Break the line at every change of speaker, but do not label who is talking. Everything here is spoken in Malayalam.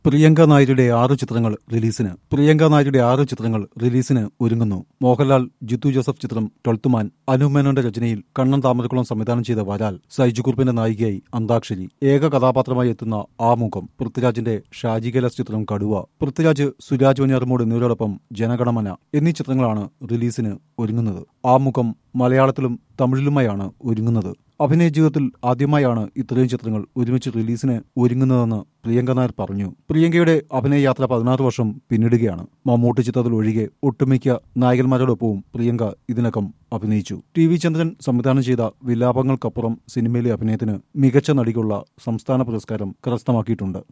പ്രിയങ്ക നായരുടെ ആറ് ചിത്രങ്ങൾ റിലീസിന് പ്രിയങ്ക നായരുടെ ആറ് ചിത്രങ്ങൾ റിലീസിന് ഒരുങ്ങുന്നു മോഹൻലാൽ ജിത്തു ജോസഫ് ചിത്രം ട്വൽത്തുമാൻ അനു മേനോന്റെ രചനയിൽ കണ്ണൻ താമരക്കുളം സംവിധാനം ചെയ്ത വരാൽ സൈജു കുറുപ്പിന്റെ നായികയായി അന്താക്ഷരി ഏക കഥാപാത്രമായി എത്തുന്ന ആമുഖം പൃഥ്വിരാജിന്റെ ഷാജി കൈലാസ് ചിത്രം കടുവ പൃഥ്വിരാജ് സുരാജ് വനിയാർമോട് എന്നിവരോടൊപ്പം ജനഗണമന എന്നീ ചിത്രങ്ങളാണ് റിലീസിന് ഒരുങ്ങുന്നത് ആമുഖം മലയാളത്തിലും തമിഴിലുമായാണ് ഒരുങ്ങുന്നത് അഭിനയ ജീവിതത്തിൽ ആദ്യമായാണ് ഇത്രയും ചിത്രങ്ങൾ ഒരുമിച്ച് റിലീസിന് ഒരുങ്ങുന്നതെന്ന് പ്രിയങ്ക നായർ പറഞ്ഞു പ്രിയങ്കയുടെ അഭിനയ യാത്ര പതിനാറ് വർഷം പിന്നിടുകയാണ് മമ്മൂട്ടി ചിത്രത്തിൽ ഒഴികെ ഒട്ടുമിക്ക നായകന്മാരോടൊപ്പവും പ്രിയങ്ക ഇതിനകം അഭിനയിച്ചു ടി വി ചന്ദ്രൻ സംവിധാനം ചെയ്ത വിലാപങ്ങൾക്കപ്പുറം സിനിമയിലെ അഭിനയത്തിന് മികച്ച നടിക്കുള്ള സംസ്ഥാന പുരസ്കാരം കരസ്ഥമാക്കിയിട്ടുണ്ട്